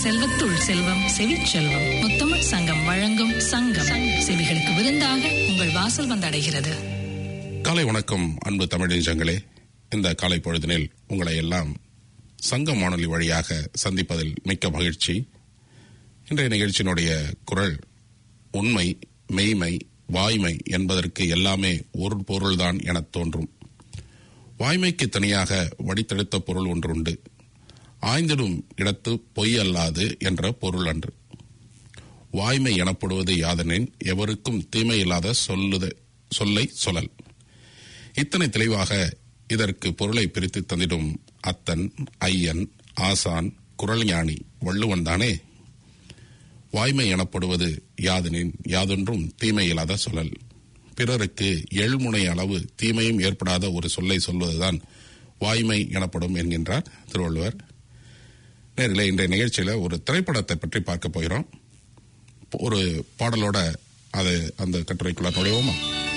செல்வத்துள் செல்வம் செவிச்செல்வம் முத்தமிழ் சங்கம் வழங்கும் சங்கம் செவிகளுக்கு விருந்தாக உங்கள் வாசல் வந்தடைகிறது காலை வணக்கம் அன்பு தமிழ் நெஞ்சங்களே இந்த காலை பொழுதினில் உங்களை எல்லாம் சங்கம் வானொலி வழியாக சந்திப்பதில் மிக்க மகிழ்ச்சி இன்றைய நிகழ்ச்சியினுடைய குரல் உண்மை மெய்மை வாய்மை என்பதற்கு எல்லாமே ஒரு பொருள்தான் எனத் தோன்றும் வாய்மைக்கு தனியாக வடித்தெடுத்த பொருள் ஒன்றுண்டு ஆய்ந்திடும் இடத்து பொய் அல்லாது என்ற பொருள் அன்று வாய்மை எனப்படுவது யாதெனின் எவருக்கும் தீமை இல்லாத சொல்லுத சொல்லை சொல்லல் இத்தனை தெளிவாக இதற்கு பொருளை பிரித்து தந்திடும் அத்தன் ஐயன் ஆசான் குரல் ஞானி வள்ளுவன் தானே வாய்மை எனப்படுவது யாதெனின் யாதொன்றும் தீமை இல்லாத சொல்லல் பிறருக்கு எழுமுனை அளவு தீமையும் ஏற்படாத ஒரு சொல்லை சொல்வதுதான் வாய்மை எனப்படும் என்கின்றார் திருவள்ளுவர் நேரில் இன்றைய நிகழ்ச்சியில ஒரு திரைப்படத்தை பற்றி பார்க்க போகிறோம் ஒரு பாடலோட அது அந்த கட்டுரைக்குள்ள நுழைவோமா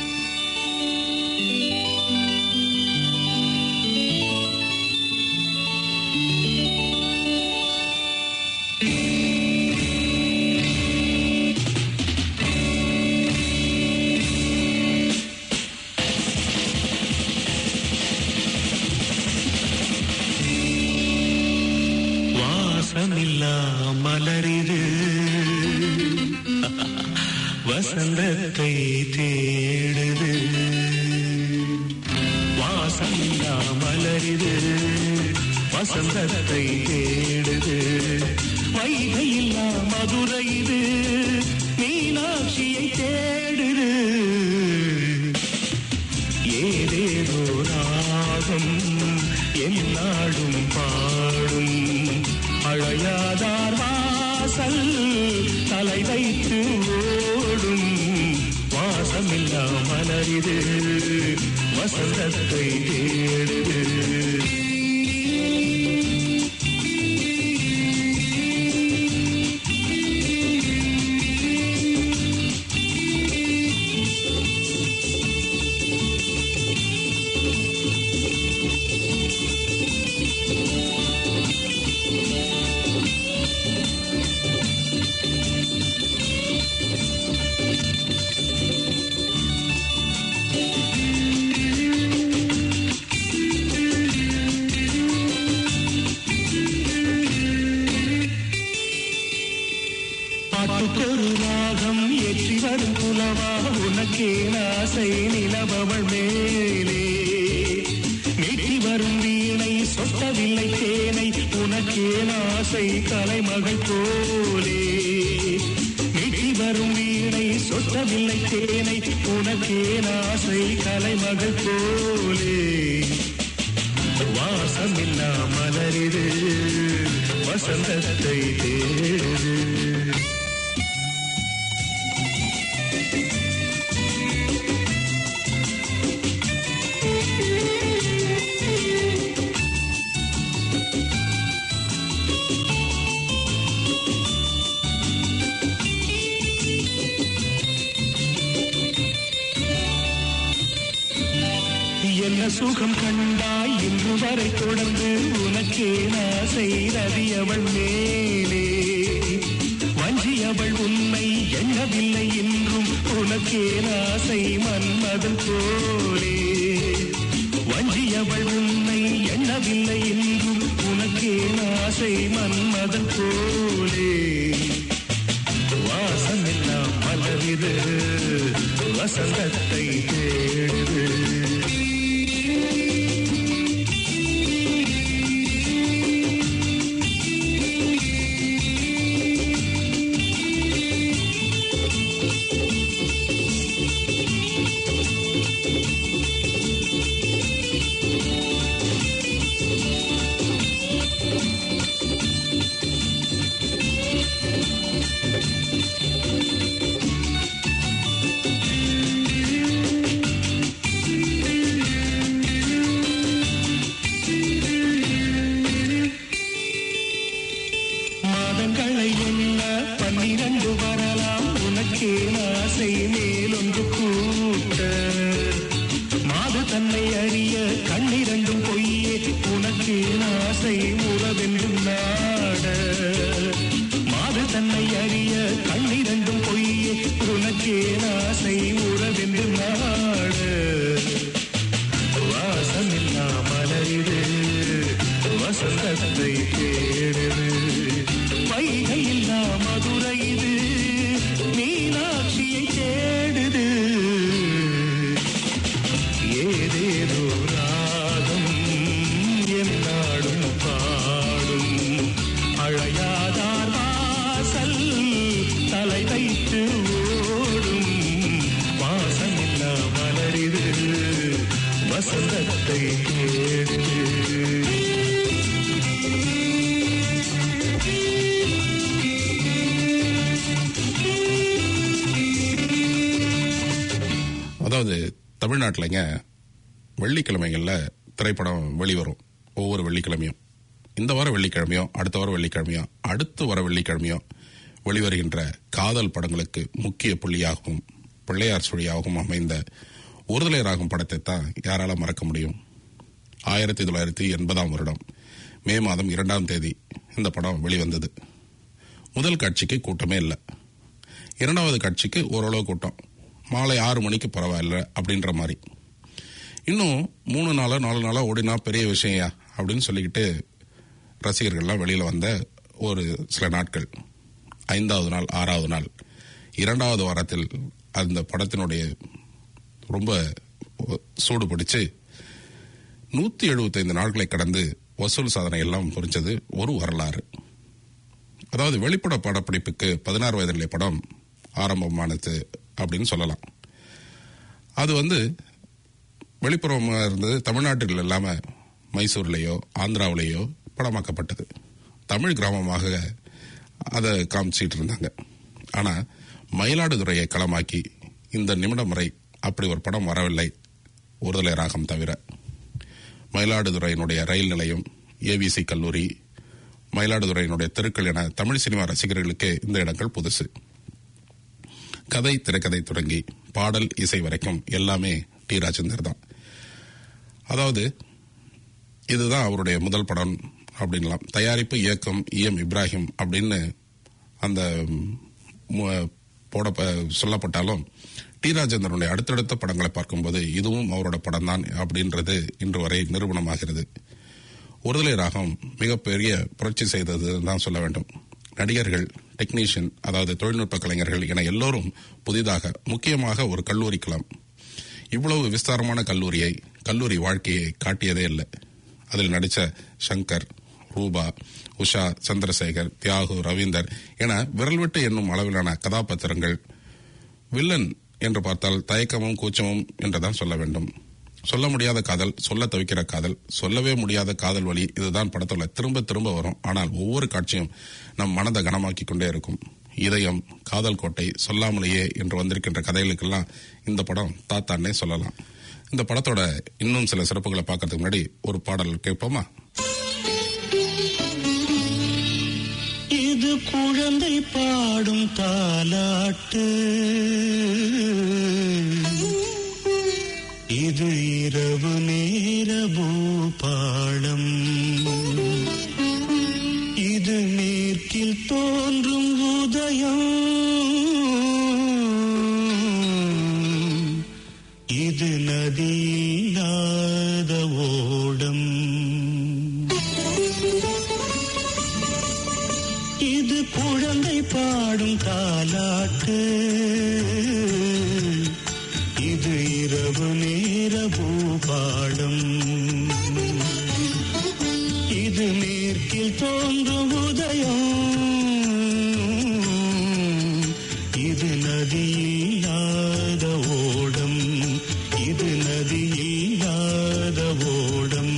வாசமில்லா மலரிது வசந்தத்தை தேடுது வாசமில்லா மலரிது வசந்தத்தை தேடுது வைகையில்லா மதுரை இது மீனாட்சியை தேடுது ஏதேதோ ராகம் என்னாடும் பாடும் அழையாதார் வாசல் தலை வைத்து ஓடும் வாசமில்லா மலரிது வசந்தத்தை தேடுது பாட்டுக்கொரு ராகம் ஏற்றி வரும் புலவா உனக்கே ஆசை நிலவவள் மேலே நீட்டி வரும் வீணை சொட்டவில்லை தேனை உனக்கே ஆசை கலைமகள் போலே நீட்டி வரும் வீணை சொட்டவில்லை தேனை உனக்கே ஆசை கலைமகள் போலே வாசமில்லா மலரிது வசந்தத்தை தேடு என்ன சுகம் கண்டாய் இன்று வரை தொடர்ந்து உனக்கே ஆசை ரவி அவள் மேலே வஞ்சி அவள் உன்னை எண்ணவில்லை என்றும் உனக்கே ஆசை மன்மதன் போலே வஞ்சி அவள் உன்னை எண்ணவில்லை என்றும் உனக்கே ஆசை மன்மதன் போலே வாசமெல்லாம் மலரிது வசந்தத்தை தேடுது மாதங்களை என்ன பன்னிரண்டு வரலாம் உனக்கே ஆசை மேலொன்று கூட்ட மாது தன்னை அறிய கண்ணிரண்டும் பொய்யே உனக்கே ஆசை உறவென்றும் நாட வசந்தத்தை கேட்டு அதாவது தமிழ்நாட்டிலங்க வெள்ளிக்கிழமைகள்ல திரைப்படம் வெளிவரும் ஒவ்வொரு வெள்ளிக்கிழமையும் இந்த வார வெள்ளிக்கிழமையோ அடுத்த வார வெள்ளிக்கிழமையோ அடுத்த வார வெள்ளிக்கிழமையோ வெளிவருகின்ற காதல் படங்களுக்கு முக்கிய புள்ளியாகவும் பிள்ளையார் சுழியாகவும் அமைந்த ஒருதலை ராகம் படத்தை தான் யாரால மறக்க முடியும் ஆயிரத்தி தொள்ளாயிரத்தி எண்பதாம் வருடம் மே மாதம் இரண்டாம் தேதி இந்த படம் வெளிவந்தது முதல் காட்சிக்கு கூட்டமே இல்லை இரண்டாவது காட்சிக்கு ஓரளவு கூட்டம் மாலை ஆறு மணிக்கு பரவாயில்ல அப்படின்ற மாதிரி இன்னும் மூணு நாளா நாலு நாளா ஓடினா பெரிய விஷயம்யா அப்படின்னு சொல்லிக்கிட்டு ரசிகர்கள்லாம் வெளியில வந்த ஒரு சில நாட்கள் ஐந்தாவது நாள் ஆறாவது நாள் இரண்டாவது வாரத்தில் அந்த படத்தினுடைய ரொம்ப சூடு பிடிச்சு நூத்தி எழுபத்தைந்து நாட்களை கடந்து வசூல் சாதனை எல்லாம் புரிஞ்சது ஒரு வரலாறு அதாவது வெளிப்பட படப்பிடிப்புக்கு பதினாறு வயதிலே படம் ஆரம்பமானது அப்படின்னு சொல்லலாம் அது வந்து வெளிப்புறமாக இருந்தது தமிழ்நாட்டில் இல்லாம மைசூர்லேயோ ஆந்திராவிலேயோ படமாக்கப்பட்டது தமிழ் கிராமமாக அதை காமிச்சிட்டு இருந்தாங்க ஆனா மயிலாடுதுறையை களமாக்கி இந்த நிமிடம் வரை அப்படி ஒரு படம் வரவில்லை ஒருதலை ராகம் தவிர மயிலாடுதுறையினுடைய ரயில் நிலையம் ஏவிசி கல்லூரி மயிலாடுதுறையினுடைய தெருக்கள் என தமிழ் சினிமா ரசிகர்களுக்கு இந்த இடங்கள் புதுசு கதை திரைக்கதை தொடங்கி பாடல் இசை வரைக்கும் எல்லாமே டி ராஜேந்தர் தான் அதாவது இதுதான் அவருடைய முதல் படம் அப்படின்லாம் தயாரிப்பு இயக்கம் இஎம் இப்ராஹிம் அப்படின்னு அந்த மு- போட சொல்லப்பட்டாலும் டி ராஜேந்திரனுடைய அடுத்தடுத்த படங்களை பார்க்கும்போது இதுவும் அவரோட படம் தான் அப்படின்றது இன்று வரை நிரூபணமாகிறது ஒருதலை ராகம் மிகப்பெரிய புரட்சி செய்தது தான் சொல்ல வேண்டும் நடிகர்கள் டெக்னீஷியன் அதாவது தொழில்நுட்ப கலைஞர்கள் என எல்லோரும் புதிதாக முக்கியமாக ஒரு கல்லூரி களம் இவ்வளவு விஸ்தாரமான கல்லூரியை கல்லூரி வாழ்க்கையை காட்டியதே இல்லை அதில் நடித்த சங்கர் ரூபா உஷா சந்திரசேகர் தியாகு ரவீந்தர் என விரல்விட்டு என்னும் அளவிலான கதாபாத்திரங்கள் வில்லன் என்று பார்த்தால் தயக்கமும் கூச்சமும் என்றுதான் சொல்ல வேண்டும் சொல்ல முடியாத காதல் சொல்ல தவிக்கிற காதல் சொல்லவே முடியாத காதல் வழி இதுதான் படத்துல திரும்ப திரும்ப வரும் ஆனால் ஒவ்வொரு காட்சியும் நம் மனதை கனமாக்கி கொண்டே இருக்கும் இதயம் காதல் கோட்டை சொல்லாமலேயே என்று வந்திருக்கின்ற கதைகளுக்கெல்லாம் இந்த படம் தாத்தான்னே சொல்லலாம் இந்த படத்தோட இன்னும் சில சிறப்புகளை பார்க்கறதுக்கு முன்னாடி ஒரு பாடல் கேட்போமா இது குழந்தை பாடும் தாலாட்டு இது இரவு நேர பூபாளம் இது மேற்கில் தோன்றும் உதயம் இது நதியில்லாத ஓடம் இது குழந்தை பாடும் தாலாட்டு இது இரவு நேர பூபாடம் இது மேற்கில் தோன்றும் உதயம் இது நதியில்லாத ஓடம் இது நதியில்லாத ஓடம்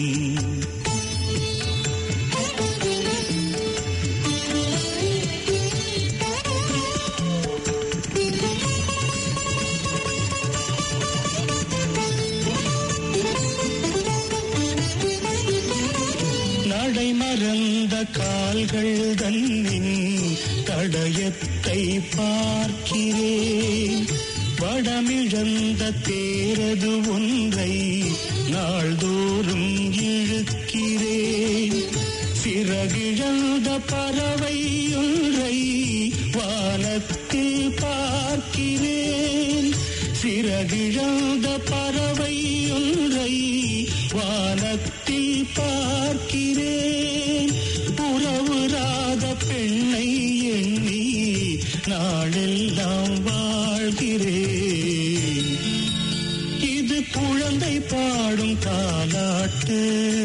நடை மறந்த கால்கள் தன்னின் தடயத்தை பார்க்கிறேன் வடமிழந்த தேரது ஒன்றை நாள்தோறும் இழுக்கிறேன் சிறகிழந்த பறவை ஒன்றை வானத்தில் பார்க்கிறேன் சிறகிழந்த பறவை ஒன்றை வானத்தில் பார்க்கிறேன் உறவுறாத பெண்ணை எண்ணி நாளெல்லாம் வாழ்கிறேன் இது குழந்தை பாடும் தாலாட்டு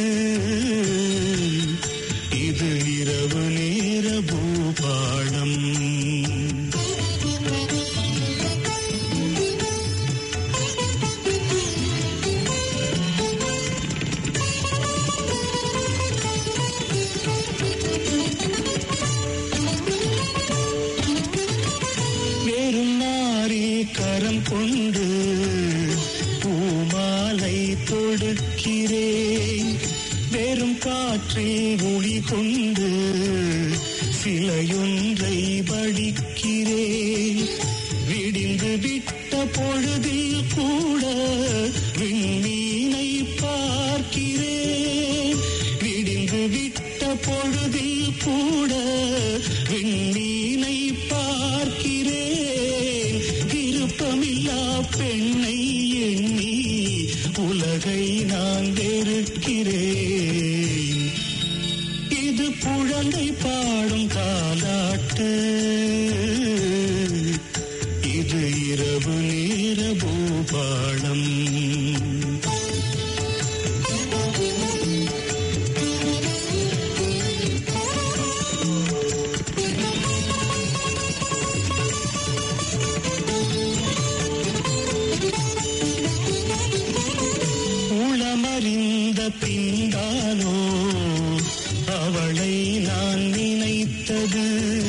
இது இரவு நேர பூபாடம் படிக்கிறேன் வெறும் காற்றில் ஒளி கொண்டு சிலையொன்றை படிக்கிறேன் விடிந்து விட்ட பொழுதில் கூட விண்மீனை பார்க்கிறேன் விடிந்து விட்ட பொழுதில் கூட விண்மீனை பார்க்கிறேன் விருப்பமில்லா பெண்ணை எண்ணி உலகை நான் வெறுக்கிறேன் இது குழந்தை பாடும் தாலாட்டு இது இரவு நேர பூபாளம் உளமறிந்த பின்தானோ அவளை நான் நினைத்தது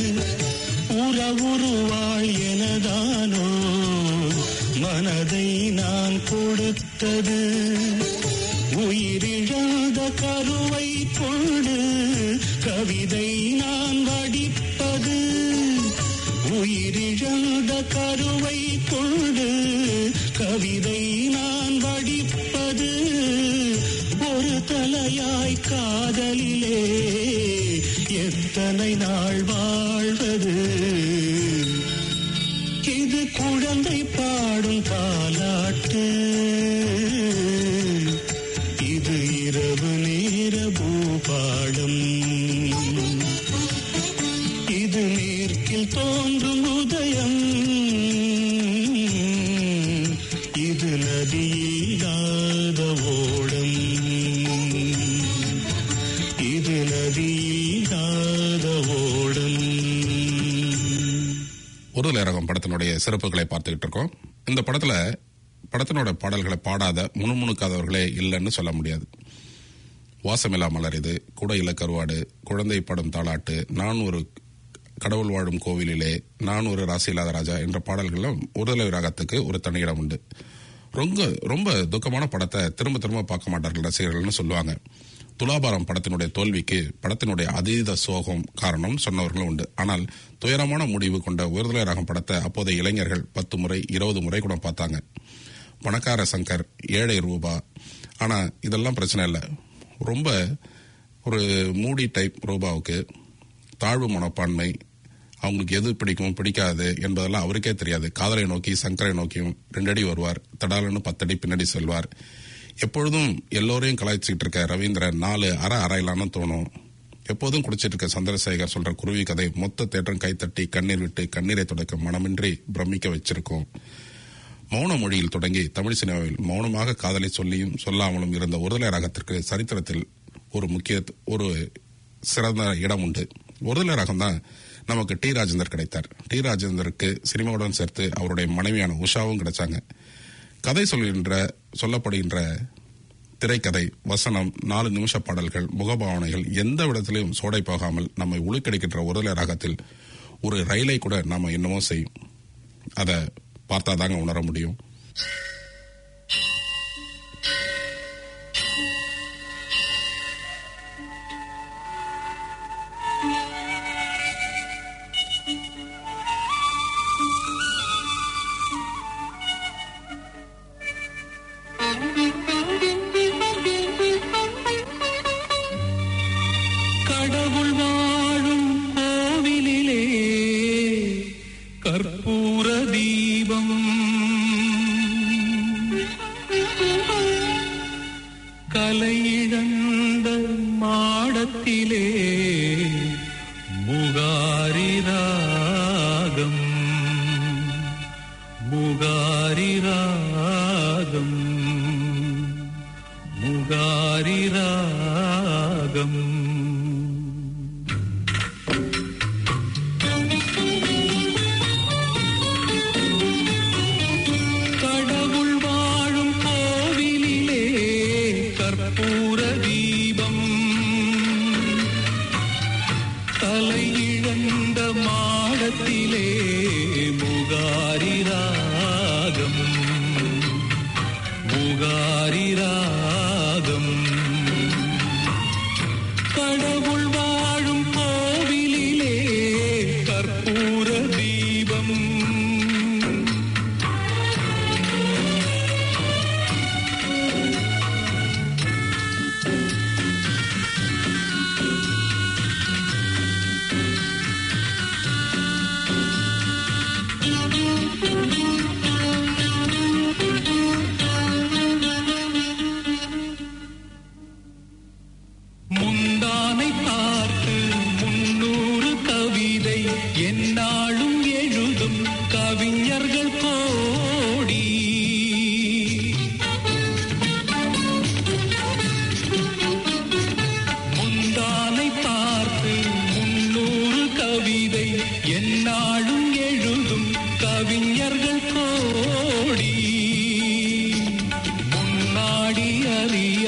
உறவுருவாள் எனதானோ மனதை நான் கொடுத்தது உயிரிழந்த கருவை கொண்டு கவிதை நான் வடிப்பது உயிரிழந்த கருவை கொண்டு கவிதை நான் வடிப்பது ஒரு தலையாய் காதலிலே எத்தனை நாள் வாழ்வது இது குழந்தை பாடும் தாலாட்டு இது இரவு நேர பூபாடம் இது மேற்கில் தோன்றும் உதயம் இது நதியில்லாத ஓடம் இது நதியில்லாத ஓடம் ஒருதலை ரகம் படத்தினுடைய சிறப்புகளை பார்த்துக்கிட்டு இருக்கோம் இந்த படத்துல படத்தினோட பாடல்களை பாடாத முணுமுணுக்காதவர்களே இல்லைன்னு சொல்ல முடியாது வாசமில்லா மலர் இது குடையில கருவாடு குழந்தை படம் தாளாட்டு நான் ஒரு கடவுள் வாழும் கோவிலிலே நான் ஒரு ராசி இல்லாத ராஜா என்ற பாடல்கள்லாம் ஒருதலை ராகத்துக்கு ஒரு தனி இடம் உண்டு ரொம்ப ரொம்ப துக்கமான படத்தை திரும்ப திரும்ப பார்க்க மாட்டார்கள் ரசிகர்கள்னு சொல்லுவாங்க துலாபாரம் படத்தினுடைய தோல்விக்கு படத்தினுடைய அதீத சோகம் காரணம் சொன்னவர்களும் உண்டு ஆனால் துயரமான முடிவு கொண்ட உயர்தலை ராகம் படத்தை அப்போதைய இளைஞர்கள் பத்து முறை இருபது முறை கூட பார்த்தாங்க பணக்கார சங்கர் ஏழை ரூபா ஆனா இதெல்லாம் பிரச்சனை இல்லை ரொம்ப ஒரு மூடி டைப் ரூபாவுக்கு தாழ்வு மனப்பான்மை அவங்களுக்கு எது பிடிக்கும் பிடிக்காது என்பதெல்லாம் அவருக்கே தெரியாது காதலை நோக்கி சங்கரை நோக்கியும் ரெண்டடி வருவார் தடாலன்னு பத்தடி பின்னாடி செல்வார் எப்பொழுதும் எல்லோரையும் கலாய்ச்சிட்டு இருக்க ரவீந்திரன் நாலு அரை அரையிலான்னு தோணும் எப்போதும் குடிச்சிட்டு இருக்க சந்திரசேகர் சொல்ற குருவி கதை மொத்த தேற்றம் கைத்தட்டி கண்ணீர் விட்டு கண்ணீரை தொடக்க மனமின்றி பிரமிக்க வச்சிருக்கோம் மௌன மொழியில் தொடங்கி தமிழ் சினிமாவில் மௌனமாக காதலை சொல்லியும் சொல்லாமலும் இருந்த ஒருதலை ராகத்திற்கு சரித்திரத்தில் ஒரு முக்கிய ஒரு சிறந்த இடம் உண்டு ஒருதலை ராகம் தான் நமக்கு டி ராஜேந்தர் கிடைத்தார் டி ராஜேந்தருக்கு சினிமாவுடன் சேர்த்து அவருடைய மனைவியான உஷாவும் கிடைச்சாங்க கதை சொல்கின்ற சொல்லப்படுகின்ற திரைக்கதை வசனம் நாலு நிமிஷ பாடல்கள் முகபாவனைகள் எந்த விடத்திலும் சோடை போகாமல் நம்மை உழுக்கடிக்கின்ற ஒருதலை ராகத்தில் ஒரு ரயிலை கூட நாம என்னமோ செய்யும் அதை பார்த்தாதாங்க உணர முடியும் கடவுள் வாழும் கோவிலிலே கற்பூர தீபம் கலை இழந்த மாடத்திலே முகாரி ராகம் முகாரி ராகம் முகாரி ராகம் கடவுள் வாழும் கோவிலிலே கற்பூர தீபம் தலை இழந்த மாடத்திலே முகாரி ராகம் முகாரி ராகம்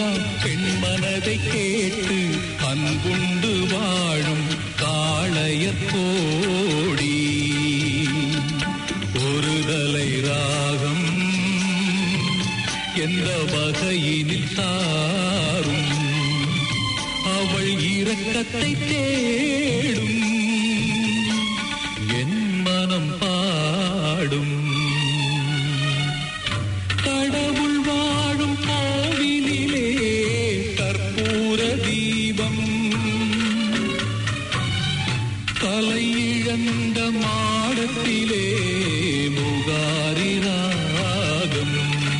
எல்லாம் பெண்மனதை கேட்டு அன்புண்டு வாழும் காளையர் கோடி ஒரு தலை ராகம் எந்த வகையினில் சாரும் அவள் இரக்கத்தை தேடும் என் மனம் பாடும் கடவுள் வாழும் கோவிலிலே கற்பூர தீபம் தலை இழந்த மாடத்திலே முகாரி ராகம்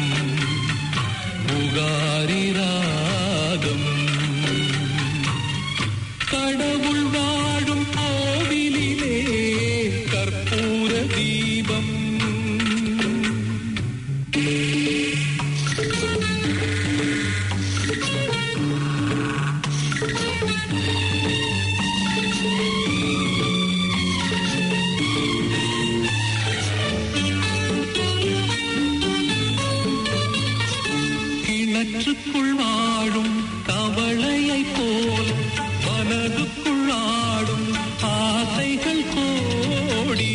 முகாரி ராகம் கடவுள் வாழும் கோவிலிலே கற்பூர தீபம் கிணற்றுக்குள் வாழும் தவளையை போல் மனதுக்குள் ஆடும் ஆசைகள் கோடி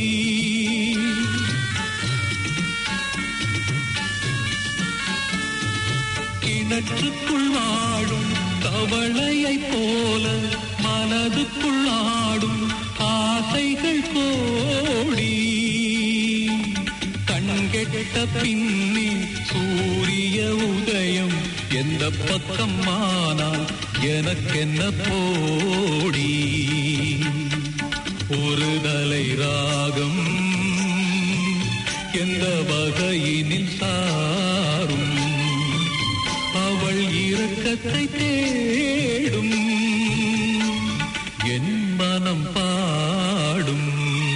கிணற்றுக்குள் வாழும் தவளையை போல மனதுக்குள் ஆடும் ஆசைகள் கோடி கண்கெட்ட பின்னே சூரிய உதயம் எந்த பக்கம் ஆனால் எனக்கென்ன போடி ஒரு தலை ராகம் எந்த வகையினில் சாரும் அவள் இரக்கத்தை தேடும் என் மனம் பாடும்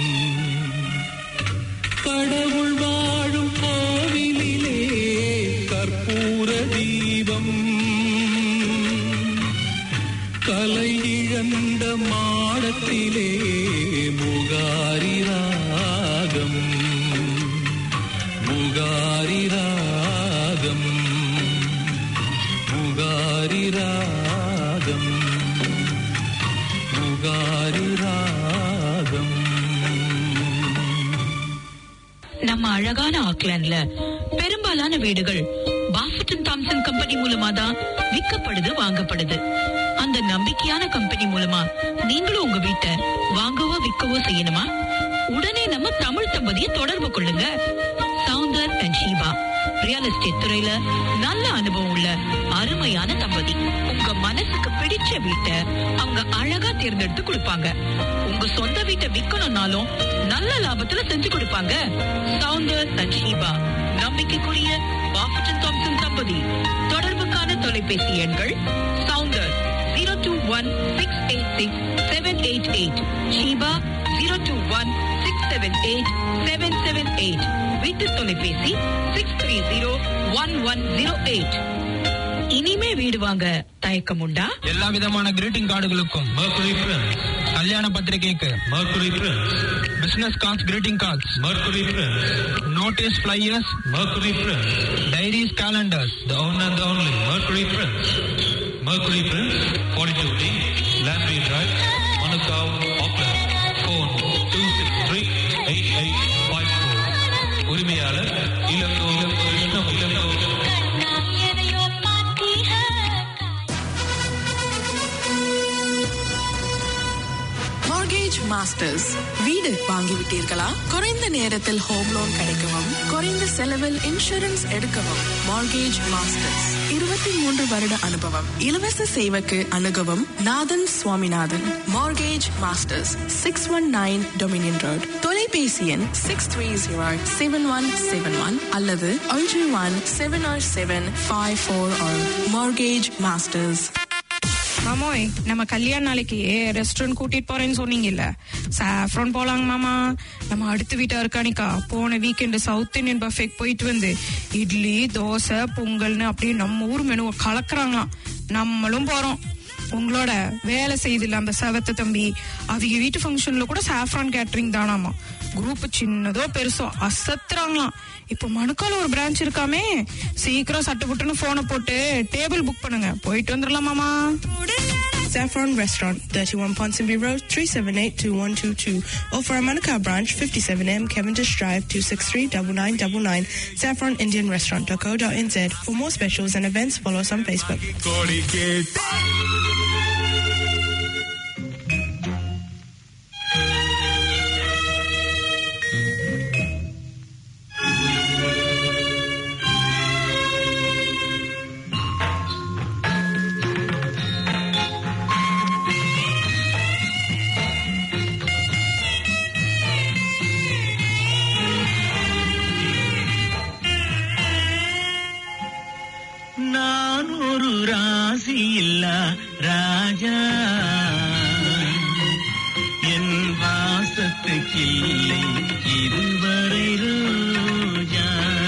கடவுள் வாழும் கோவிலிலே கற்பூர தீபம் கலை இழந்த மாடத்திலே முகாரி ராகம் முகாரி ராகம் முகாரி ராகம் முகாரி ராகம் நம்ம அழகான ஆக்லாண்ட்ல பெரும்பாலான வீடுகள் பாஃபட்டன் தாம்சன் கம்பெனி மூலமா தான் விற்கப்படுது வாங்கப்படுது அந்த நம்பிக்கையான கம்பெனி மூலமா நீங்களும் உங்க வீட்டை வாங்கவோ விற்கவோ செய்யணுமா உடனே நம்ம தமிழ் தம்பதியை தொடர்பு கொள்ளுங்க Soundar and Sheeba real estate துறையில நல்ல அனுபவம் உள்ள அருமையான தம்பதி உங்க மனசுக்கு பிடிச்ச வீட்டை அவங்க அழகா தேர்ந்தெடுத்து கொடுப்பாங்க உங்க சொந்த வீட்டை விக்கணும்னாலும் நல்ல லாபத்துல செஞ்சு கொடுப்பாங்க சவுந்தர் அண்ட் ஷீபா நம்பிக்கைக்குரிய பாஃபட்டன் தாம்சன் தம்பதி தொடர்புக்கான தொலைபேசி எண்கள் Soundar zero two one six eight six seven eight eight Sheeba zero two one six seven eight seven seven eight வீட்டு தொலைபேசி six three zero one one zero eight இனிமே வீடு வாங்க தயக்கம் உண்டா எல்லா விதமான கிரீட்டிங் கார்டுகளுக்கும் Mercury Prince, கல்யாண பத்திரிகைக்கு Mercury Prince, business cards greeting cards Mercury Prince, notice flyers Mercury Prince, diaries calendars the one and the only Mercury Prince. Mercury Prince, 42D, Landry Drive, Manukau, Auckland. Phone 263-8854. உரிமையாளர் Ilango Ilango Ilango Ilango mortgage masters வீடு வாங்கிவிட்டீர்களா குறைந்த நேரத்தில் home loan கிடைக்கவும் குறைந்த செலவில் insurance எடுக்கவும் mortgage masters இருபத்தி மூன்று வருட அனுபவம் இலவச சேவைக்கு அணுகவும் Nathan Swaminathan mortgage masters six one nine Dominion Road தொலைபேசி எண் six three zero seven one seven one அல்லது ஒன்று one seven R seven five four mortgage masters மாமோய் நம்ம கல்யாண நாளைக்கு ரெஸ்டாரண்ட் கூட்டிட்டு போறேன்னு சொன்னீங்கல்ல சாஃப்ரான் போலாங்க மாமா நம்ம அடுத்த வீட்டா இருக்கானிக்கா போன வீக்கெண்டு சவுத் இந்தியன் பஃபேக் போயிட்டு வந்து இட்லி தோசை பொங்கல்னு அப்படியே நம்ம ஊர் மெனுவை கலக்குறாங்களாம் நம்மளும் போறோம் உங்களோட வேலை செய்தில்ல அந்த செவத்த தம்பி அவங்க வீட்டு ஃபங்க்ஷன்ல கூட சாஃப்ரான் கேட்டரிங் தானாமா குரூப் சின்னதோ பெருசோ அசத்துறாங்களாம் இப்போ மணுக்கால ஒரு பிரான்ச் இருக்காமே சீக்கிரம் சட்டு புட்டுன்னு போனை போட்டு டேபிள் புக் பண்ணுங்க போயிட்டு வந்துடலாமாமா Saffron Restaurant, 31 Ponsonby Road, 378-2122. Or for our Manukau branch, 57M Cavendish Drive, 263-9999. SaffronIndianRestaurant.co.nz. For more specials and events, follow us on Facebook. நான் ஒரு ராசி இல்லா ராஜா என் வாசத்துக்கில்லை இதுவரை ரோஜா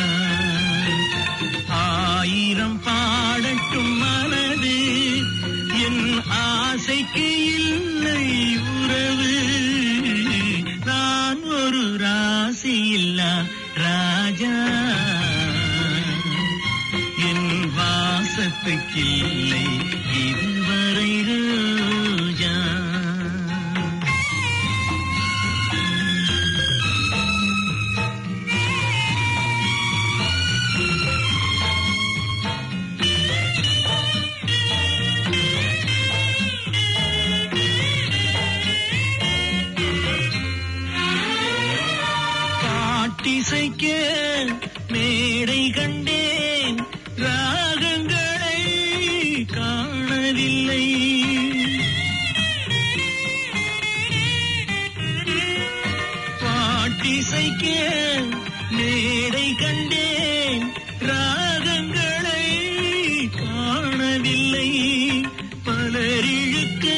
ஆயிரம் பாடட்டும் மனது என் ஆசைக்கு இல்லை உறவு நான் ஒரு ராசி இல்லா ராஜா என் வாசத்துக்கில்லை இதுவரை ரோஜா பாட்டிசைக்க மேடை கண்டேன் ராகங்களை காணவில்லை பாட்டிசைக்க மேடை கண்டேன் ராகங்களை காணவில்லை பலரிழுக்க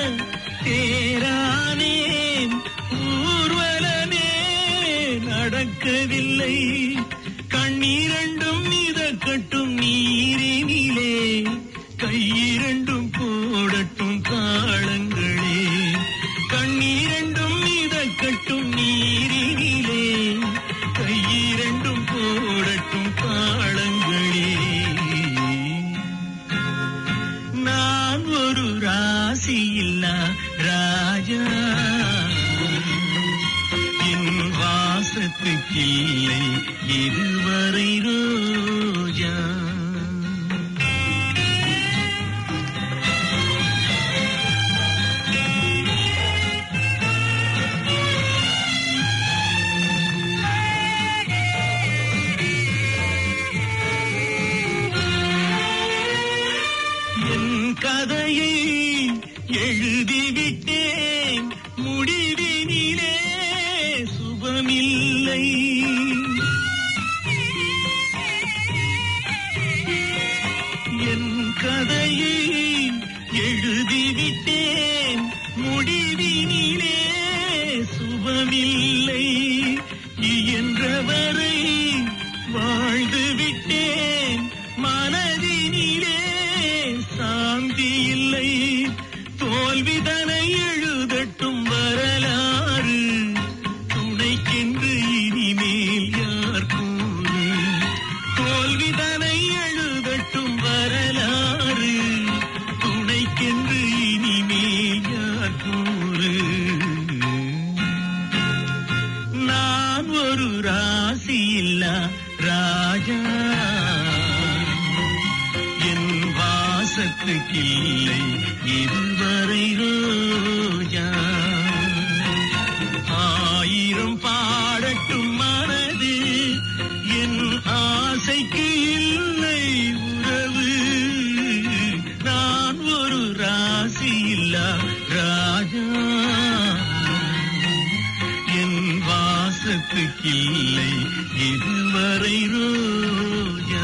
தேரானேன் ஊர்வலமே நடக்கவில்லை கண்ணீரண்டும் மிதக்கட்டும் நீரினிலே கையிரண்டும் போடட்டும் தாளங்களே கண்ணீரண்டும் மிதக்கட்டும் நீரினிலே கையிரண்டும் போடட்டும் தாளங்களே நான் ஒரு ராசி இல்லா ராஜா என் வாசத்துக்கில்லை இதுவரை ரோஜா என் கதையை எழுதிவிட்டேன் முடிவினிலே சுபமில்லை என் கதையை எழுதிவிட்டேன் முடிவினிலே சுபமில்லை இயன்றவரை வாழ்ந்து விட்டேன் மனதினிலே சாந்தி இல்லை தோல்விதனை எழுதட்டும் வரலாறு துணைக்கென்று இனிமேல் யார் கூறு தோல்விதனை எழுதட்டும் வரலாறு துணைக்கென்று இனிமேல் யார் கூறு நான் ஒரு ராசி இல்லா ராஜா என் வாசத்துக்கில்லை இதுவரை ரோஜா ஆயிரம் பாடட்டும் மனது என் ஆசைக்கு இல்லை உறவு நான் ஒரு ராசி இல்லா ராஜா என் வாசத்துக்கில்லை இதுவரை ரோஜா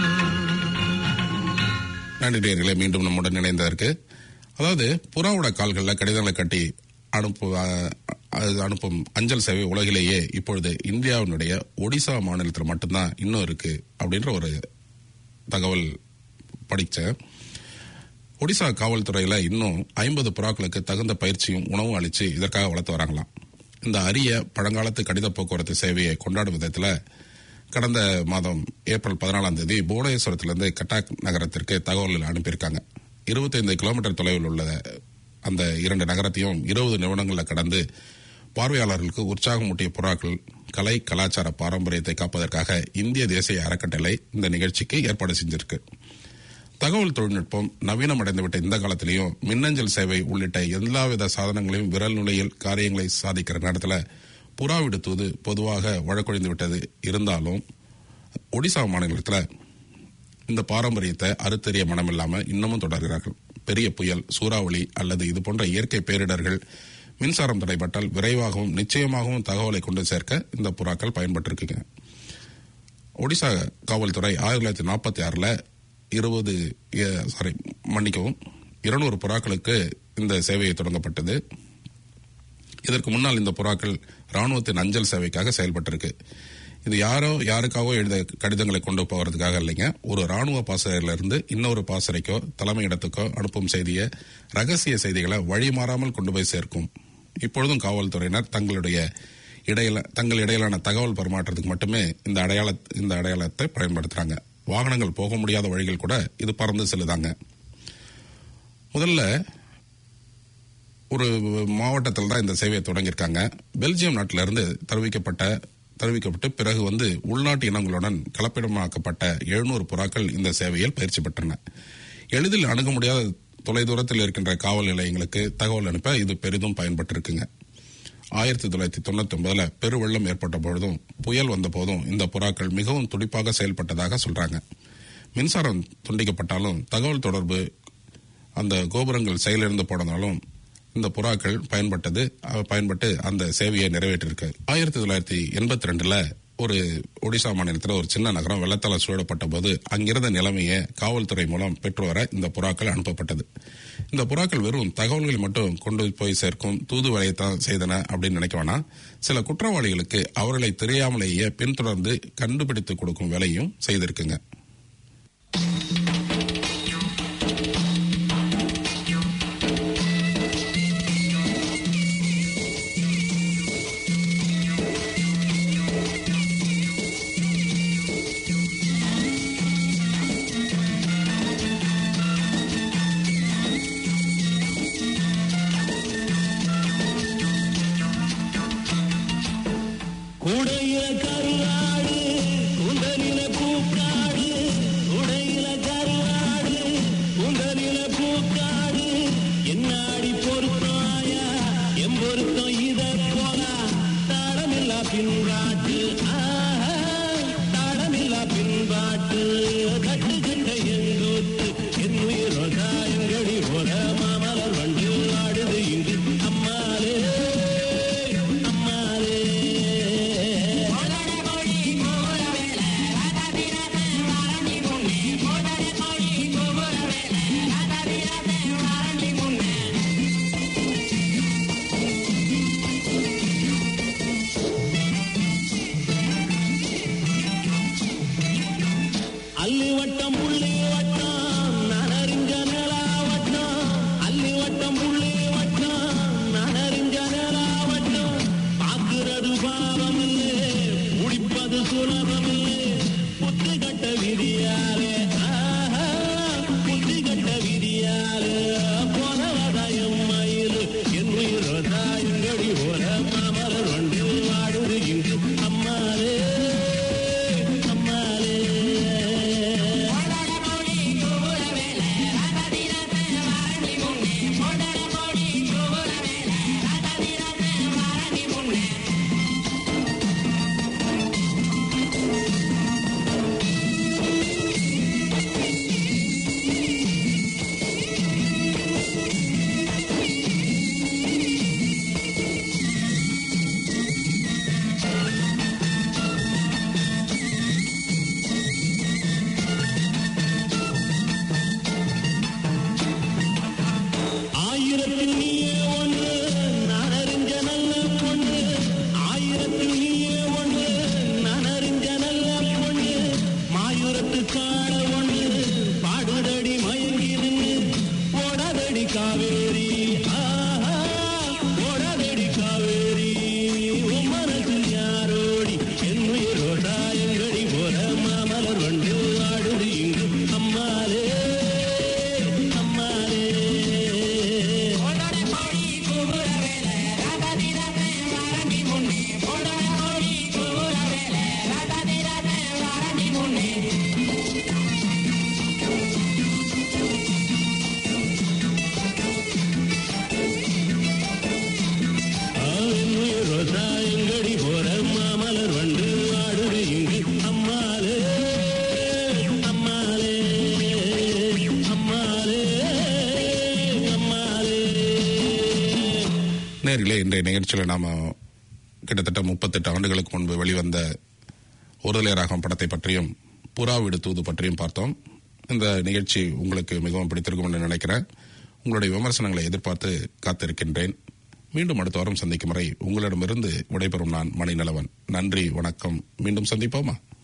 நன்றி நேயர்களே மீண்டும் நம்முடன் இணைந்ததற்கு அதாவது புறாவோட கால்களில் கடிதங்களை கட்டி அனுப்பு அஹ், அது அனுப்பும் அஞ்சல் சேவை உலகிலேயே இப்பொழுது இந்தியாவினுடைய ஒடிசா மாநிலத்தில் மட்டும்தான் இன்னும் இருக்கு அப்படின்ற ஒரு தகவல் படித்தேன் அதாவது புறாவோட கால்களில் கடிதங்களை கட்டி அனுப்பு அஹ், அது அனுப்பும் அஞ்சல் சேவை உலகிலேயே இப்பொழுது இந்தியாவினுடைய ஒடிசா மாநிலத்தில் மட்டும்தான் இன்னும் இருக்கு அப்படின்ற ஒரு தகவல் படித்தேன் ஒடிசா காவல்துறையில இன்னும் ஐம்பது புறாக்களுக்கு தகுந்த பயிற்சியும் உணவும் அளிச்சு இதற்காக வளர்த்து வராங்களாம் இந்த அரிய பழங்காலத்து கடித போக்குவரத்து சேவையை கொண்டாடும் விதத்துல கடந்த மாதம் ஏப்ரல் பதினாலாம் தேதி புவனேஸ்வரத்திலிருந்து கட்டாக் நகரத்திற்கு தகவல்கள் அனுப்பியிருக்காங்க இருபத்தைந்து கிலோமீட்டர் தொலைவில் உள்ள அந்த இரண்டு நகரத்தையும் இருபது நிமிடங்களில் கடந்து பார்வையாளர்களுக்கு உற்சாகமூட்டிய புறாக்கள் கலை கலாச்சார பாரம்பரியத்தை காப்பதற்காக இந்திய தேசிய அறக்கட்டளை இந்த நிகழ்ச்சிக்கு ஏற்பாடு செஞ்சிருக்கு தகவல் தொழில்நுட்பம் நவீனமடைந்துவிட்ட இந்த காலத்திலையும் மின்னஞ்சல் சேவை உள்ளிட்ட எல்லாவித சாதனங்களையும் விரல் நுழையில் காரியங்களை சாதிக்கிற நேரத்தில் புறா விடுத்துவது பொதுவாக வழக்கொழிந்து விட்டது இருந்தாலும் ஒடிசா மாநிலத்தில் இந்த பாரம்பரியத்தை அறுத்தறிய மனமில்லாம இன்னமும் தொடர்கிறார்கள் பெரிய புயல் சூறாவளி அல்லது இது போன்ற இயற்கை பேரிடர்கள் மின்சாரம் தடைப்பட்டால் விரைவாகவும் நிச்சயமாகவும் தகவலை கொண்டு சேர்க்க இந்த புறாக்கள் பயன்பட்டிருக்குங்க ஒடிசா காவல்துறை ஆயிரத்தி தொள்ளாயிரத்தி நாற்பத்தி ஆறுல இருபது சாரி மன்னிக்கவும் இருநூறு புறாக்களுக்கு இந்த சேவையை தொடங்கப்பட்டது இதற்கு முன்னால் இந்த புறாக்கள் ராணுவத்தின் அஞ்சல் சேவைக்காக செயல்பட்டிருக்கு இது யாரோ யாருக்காகவோ எழுத கடிதங்களை கொண்டு போகிறதுக்காக இல்லைங்க ஒரு ராணுவ பாசறையிலிருந்து இன்னொரு பாசறைக்கோ தலைமையிடத்துக்கோ அனுப்பும் செய்தியை ரகசிய செய்திகளை வழிமாறாமல் கொண்டு போய் சேர்க்கும் இப்பொழுதும் காவல்துறையினர் தங்களுடைய இடையில தங்கள் இடையிலான தகவல் பரிமாற்றத்துக்கு மட்டுமே இந்த அடையாள இந்த அடையாளத்தை பயன்படுத்துறாங்க வாகனங்கள் போக முடியாத வழிகள் கூட இது பறந்து செல்லுதாங்க முதல்ல ஒரு மாவட்டத்தில் தான் இந்த சேவையை தொடங்கியிருக்காங்க பெல்ஜியம் நாட்டிலிருந்து தெரிவிக்கப்பட்ட தெரிவிக்கப்பட்டு பிறகு வந்து உள்நாட்டு இனங்களுடன் கலப்பிடமாக்கப்பட்ட எழுநூறு புறாக்கள் இந்த சேவையில் பயிற்சி பெற்றன எளிதில் அணுக முடியாத தொலைதூரத்தில் இருக்கின்ற காவல் நிலையங்களுக்கு தகவல் அனுப்ப இது பெரிதும் பயன்பட்டிருக்குங்க ஆயிரத்தி தொள்ளாயிரத்தி தொண்ணூத்தி ஒன்பதுல பெருவெள்ளம் ஏற்பட்ட பொழுதும் புயல் வந்த போதும் இந்த புறாக்கள் மிகவும் துடிப்பாக செயல்பட்டதாக சொல்றாங்க மின்சாரம் துண்டிக்கப்பட்டாலும் தகவல் தொடர்பு அந்த கோபுரங்கள் செயலிழந்து போனதாலும் இந்த புறாக்கள் பயன்பட்டது அஹ், பயன்பட்டு அந்த சேவையை நிறைவேற்றிருக்கு ஆயிரத்தி தொள்ளாயிரத்தி எண்பத்தி ரெண்டுல ஒரு ஒடிசா மாநிலத்தில் ஒரு சின்ன நகரம் வெள்ளத்தால் சூழப்பட்ட போது அங்கிருந்த நிலைமையை காவல்துறை மூலம் பெற்று வர இந்த புறாக்கள் அனுப்பப்பட்டது இந்த புறாக்கள் வெறும் தகவல்களை மட்டும் கொண்டு போய் சேர்க்கும் தூதுவலையைத்தான் செய்தன அப்படின்னு நினைக்க வேணாம் சில குற்றவாளிகளுக்கு அவர்களை தெரியாமலேயே பின்தொடர்ந்து கண்டுபிடித்து கொடுக்கும் வேலையும் செய்திருக்குங்க கூடைய கருநாடு குந்தனில கூப்பிடாடு நேரிலே இன்றைய நிகழ்ச்சியில் நாம கிட்டத்தட்ட முப்பத்தெட்டு ஆண்டுகளுக்கு முன்பு வெளிவந்த ஒருதலை ராகம் படத்தை பற்றியும் புறா வீடு தூது பற்றியும் பார்த்தோம் இந்த நிகழ்ச்சி உங்களுக்கு மிகவும் பிடித்திருக்கும் என்று நினைக்கிறேன் உங்களுடைய விமர்சனங்களை எதிர்பார்த்து காத்திருக்கின்றேன் மீண்டும் அடுத்த வாரம் சந்திக்கும் வரை உங்களிடமிருந்து விடைபெறும் நான் மணிநலவன் நன்றி வணக்கம் மீண்டும் சந்திப்போமா